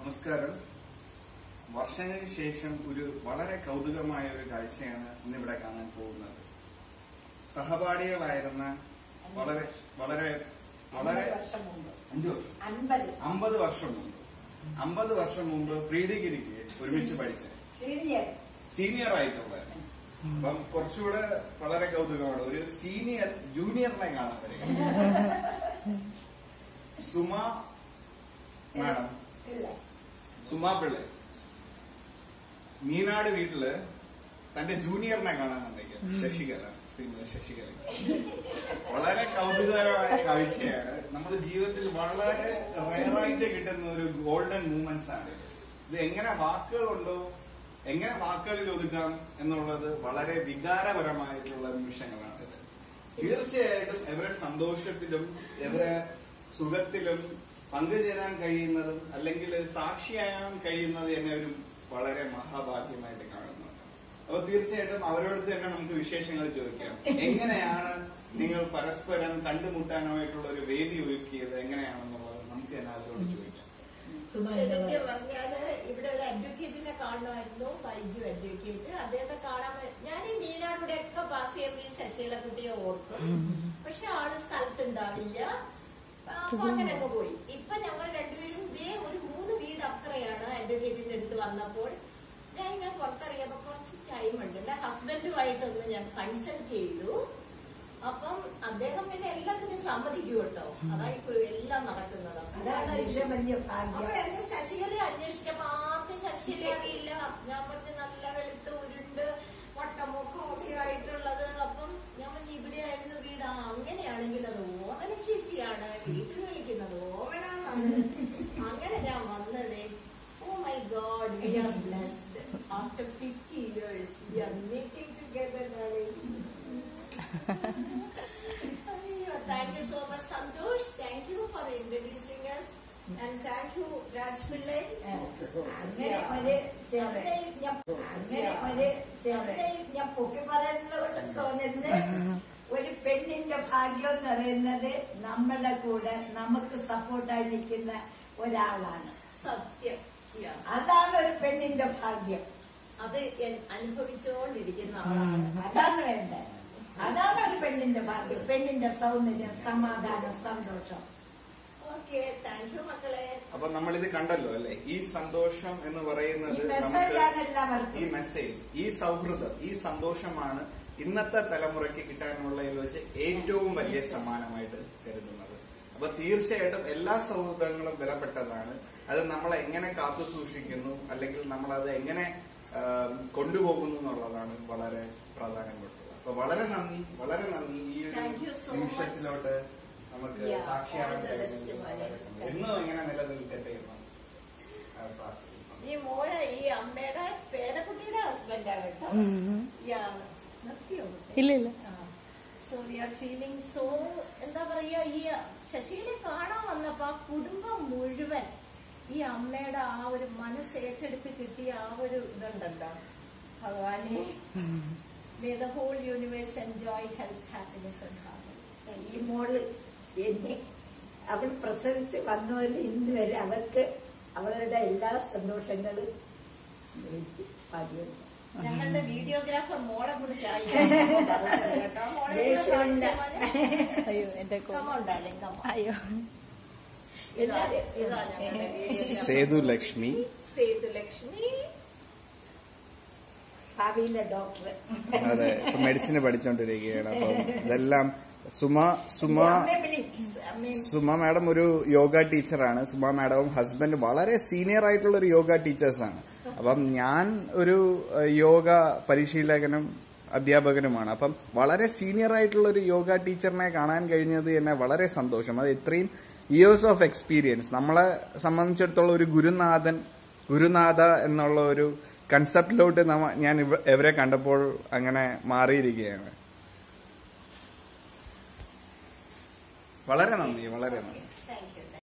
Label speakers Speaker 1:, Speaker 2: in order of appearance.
Speaker 1: നമസ്കാരം വർഷങ്ങൾക്ക് ശേഷം ഒരു വളരെ കൗതുകമായ ഒരു കാഴ്ചയാണ് ഇന്നിവിടെ കാണാൻ പോകുന്നത് സഹപാഠികളായിരുന്ന വളരെ വളരെ വളരെ
Speaker 2: അമ്പത് വർഷം മുമ്പ്
Speaker 1: അഞ്ചു വർഷം
Speaker 2: അൻപത്
Speaker 1: അമ്പത് വർഷം മുമ്പ് അമ്പത് വർഷം മുമ്പ് പ്രീ ഡിഗ്രിക്ക് ഒരുമിച്ച് പഠിച്ച
Speaker 2: സീനിയർ
Speaker 1: സീനിയർ ആയിട്ടുള്ള അപ്പം കുറച്ചുകൂടെ വളരെ കൗതുകമാണ് ഒരു സീനിയർ ജൂനിയറിനെ കാണാൻ വരിക സുമ മാഡം
Speaker 2: ഇല്ല
Speaker 1: സുമാ പിള്ളെ മീനാട് വീട്ടില് തന്റെ ജൂനിയറിനെ കാണാൻ വന്നേക്കുക ശശികല ശ്രീമതി ശശികല വളരെ കൗതുകകരമായ കാഴ്ചയാണ് നമ്മുടെ ജീവിതത്തിൽ വളരെ റയറായിട്ട് കിട്ടുന്ന ഒരു ഗോൾഡൻ മൂമെന്റ്സ് ആണ് ഇത്. ഇത് എങ്ങനെ വാക്കുകളുണ്ടോ എങ്ങനെ വാക്കുകളിൽ ഒതുക്കാം എന്നുള്ളത് വളരെ വികാരപരമായിട്ടുള്ള നിമിഷങ്ങളാണ് ഇത് തീർച്ചയായിട്ടും ഇവരെ സന്തോഷത്തിലും ഇവരെ സുഖത്തിലും പങ്കുചേരാൻ കഴിയുന്നതും അല്ലെങ്കിൽ സാക്ഷിയാകാൻ കഴിയുന്നത് എന്നെ ഒരു വളരെ മഹാഭാഗ്യമായിട്ട് കാണുന്നുണ്ട് അപ്പൊ തീർച്ചയായിട്ടും അവരോട് തന്നെ നമുക്ക് വിശേഷങ്ങൾ ചോദിക്കാം എങ്ങനെയാണ് നിങ്ങൾ പരസ്പരം കണ്ടുമുട്ടാനായിട്ടുള്ള ഒരു വേദി ഒരുക്കിയത് എങ്ങനെയാണെന്നുള്ളത് നമുക്ക് തന്നെ അവരോട് ചോദിക്കാം
Speaker 3: ശരിക്കും പറഞ്ഞാല് ഇവിടെ ഒരു അഡ്വക്കേറ്റിനെ കാണുമായിരുന്നു ബൈജു അഡ്വക്കേറ്റ് അദ്ദേഹത്തെ കാണാൻ വ- ഞാൻ ഈ മീനാടുടെ ഒക്കെ പാസ് ചെയ്യുമ്പോൾ ശശീലക്കുട്ടിയെ ഓർക്കും പക്ഷെ ആള് സ്ഥലത്തുണ്ടാവില്ല അപ്പൊ അങ്ങനെ അങ്ങ് പോയി ഇപ്പൊ ഞങ്ങൾ രണ്ടുപേരും ഇതേ ഒരു മൂന്ന് വീട് അപ്പുറയാണ് അഡ്വക്കേറ്റിന്റെ അടുത്ത് വന്നപ്പോൾ ഞാൻ ഇങ്ങനെ പുറത്തിറങ്ങിയപ്പോ കുറച്ച് ടൈം ഉണ്ട് എന്റെ ഹസ്ബൻഡുമായിട്ടൊന്ന് ഞാൻ കൺസൾട്ട് ചെയ്തു അപ്പം അദ്ദേഹം പിന്നെ എല്ലാത്തിനും സമ്മതിക്കും കേട്ടോ അതായിപ്പോ എല്ലാം നടക്കുന്നത്
Speaker 2: അതാണ് ഏറ്റവും വലിയ
Speaker 3: അപ്പൊ
Speaker 2: ഭാഗ്യം
Speaker 3: എന്നെ ശശികലയെ അന്വേഷിച്ചപ്പോ ആർക്കും ശശികലയെ അറിയില്ല ഞാൻ പറഞ്ഞ് നല്ല വെളുത്ത് ഉരുണ്ട് വട്ടമൊക്കെ ഒക്കെ ആയിട്ടുള്ളത് അപ്പം ഞാൻ പറഞ്ഞു ഇവിടെയായിരുന്നു വീട് ആ അങ്ങനെയാണെങ്കിൽ അത് ഓമന ചേച്ചിയാണ് വീട്ടിൽ വിളിക്കുന്നത് ഓമനാന്നാണ് അങ്ങനെ ഞാൻ വന്നത് oh my god we are blessed after fifty years we are meeting together അയ്യോ thank you so much Santhosh thank you for introducing us and thank you Raj Pillai
Speaker 2: അങ്ങനെ ഒരു ചെറുതെ ഞാൻ അങ്ങനെ ഒരു ചെറുതെ ഞാൻ പൊക്കി പറയുന്നതോട് തോന്നുന്നത് ഒരു പെണ്ണിന്റെ ഭാഗ്യം എന്ന് പറയുന്നത് നമ്മളുടെ കൂടെ നമുക്ക് സപ്പോർട്ടായി നിൽക്കുന്ന ഒരാളാണ്
Speaker 3: സത്യം Yeah.
Speaker 2: അതാണ് ഒരു പെണ്ണിന്റെ ഭാഗ്യം
Speaker 3: അത് എൻ- അനുഭവിച്ചുകൊണ്ടിരിക്കുന്ന ആളാണ്
Speaker 2: അതാണ് വേണ്ടത് അതാണ് ഒരു പെണ്ണിന്റെ ഭാഗ്യം പെണ്ണിന്റെ സൗന്ദര്യം സമാധാനം സന്തോഷം
Speaker 3: ഓക്കെ താങ്ക് യു മക്കളെ
Speaker 1: അപ്പൊ നമ്മൾ ഇത് കണ്ടല്ലോ അല്ലെ ഈ സന്തോഷം എന്ന്
Speaker 2: ഈ
Speaker 1: പറയുന്നത്
Speaker 2: മെസ്സേജ് ആണ്
Speaker 1: ഈ
Speaker 2: എല്ലാവർക്കും
Speaker 1: മെസ്സേജ് ഈ സൗഹൃദം ഈ സന്തോഷമാണ് ഇന്നത്തെ തലമുറയ്ക്ക് കിട്ടാനുള്ളതിൽ വെച്ച് ഏറ്റവും വലിയ സമ്മാനമായിട്ട് കരുതുന്നത് അപ്പൊ തീർച്ചയായിട്ടും എല്ലാ സൗഹൃദങ്ങളും വിലപ്പെട്ടതാണ് അത് നമ്മളെ എങ്ങനെ കാത്തു സൂക്ഷിക്കുന്നു അല്ലെങ്കിൽ നമ്മൾ അത് എങ്ങനെ ആ, കൊണ്ടുപോകുന്നു എന്നുള്ളതാണ് വളരെ പ്രാധാന്യപ്പെട്ടത് അപ്പൊ വളരെ നന്ദി വളരെ നന്ദി ഈ ഒരു
Speaker 3: Thank you so
Speaker 1: നിമിഷത്തിലോട്ട് നമുക്ക്
Speaker 3: Yeah,
Speaker 1: സാക്ഷിയാകാൻ
Speaker 3: all the best,
Speaker 1: കഴിയുന്നത്
Speaker 3: മോനെ.
Speaker 1: വളരെ സന്തോഷം. എന്നും ഇങ്ങനെ നിലനിൽക്കട്ടെ എന്ന് ആ, പ്രാർത്ഥിക്കുന്നു
Speaker 3: ഈ മോളെ ഈ അമ്മയുടെ പേരക്കുട്ടിയുടെ ഹസ്ബൻഡാ കേട്ടോ Yeah. നിർത്തിയോ
Speaker 4: ഇല്ല ഇല്ല
Speaker 3: so we are feeling so എന്താ പറയാ ഈ ശശികലെ കാണാൻ വന്നപ്പോ ആ കുടുംബം മുഴുവൻ ഈ അമ്മയുടെ ആ ഒരു മനസ്സ് ഏറ്റെടുത്ത് കിട്ടിയ ആ ഒരു ഇതുണ്ടല്ലോ ഭഗവാനെ may the whole universe enjoy health happiness and harmony
Speaker 2: ഈ മോള് എന്നെ അവൾ പ്രസവിച്ച് വന്നവർ ഇന്ന് വരെ അവർക്ക് അവളുടെ എല്ലാ സന്തോഷങ്ങളും വിളിച്ച് പതിയുന്നു
Speaker 3: ഞങ്ങളുടെ വീഡിയോഗ്രാഫർ മോളെ കുറിച്ചായി കേട്ടോ മോളെ
Speaker 2: ദേഷ്യമുണ്ട്.
Speaker 4: അയ്യോ എന്റെ കോ-
Speaker 3: കമോണ്ടാലേ കമോ
Speaker 4: അയ്യോ
Speaker 3: ഇതാ ഇതാ ഞങ്ങളുടെ വീഡിയോഗ്രാഫർ
Speaker 1: സേതു ലക്ഷ്മി
Speaker 3: സേതുലക്ഷ്മി
Speaker 2: ഭാവിയിലെ ഡോക്ടർ
Speaker 1: അതെ ഇപ്പൊ മെഡിസിൻ പഠിച്ചുകൊണ്ടിരിക്കുകയാണ് അപ്പം ഇതെല്ലാം സുമ സുമ
Speaker 2: അമ്മയെ വിളി അമ്മയെ
Speaker 1: സുമ മാഡം ഒരു യോഗ ടീച്ചറാണ് സുമ മാഡവും ഹസ്ബൻഡ് വളരെ സീനിയർ ആയിട്ടുള്ള ഒരു യോഗ ടീച്ചേഴ്സാണ് അപ്പം ഞാൻ ഒരു ഏഹ്, യോഗ പരിശീലകനും അധ്യാപകനുമാണ് അപ്പം വളരെ സീനിയർ ആയിട്ടുള്ള ഒരു യോഗ ടീച്ചറിനെ കാണാൻ കഴിഞ്ഞത് എന്നെ വളരെ സന്തോഷം അത് ഇത്രയും ഇയേഴ്സ് ഓഫ് എക്സ്പീരിയൻസ് നമ്മളെ സംബന്ധിച്ചിടത്തോളം ഒരു ഗുരുനാഥൻ ഗുരുനാഥ എന്നുള്ള ഒരു കൺസെപ്റ്റിലോട്ട് നമ്മ ഞാൻ ഇവ- ഇവരെ കണ്ടപ്പോൾ അങ്ങനെ മാറിയിരിക്കുകയാണ് വളരെ നന്ദി വളരെ നന്ദി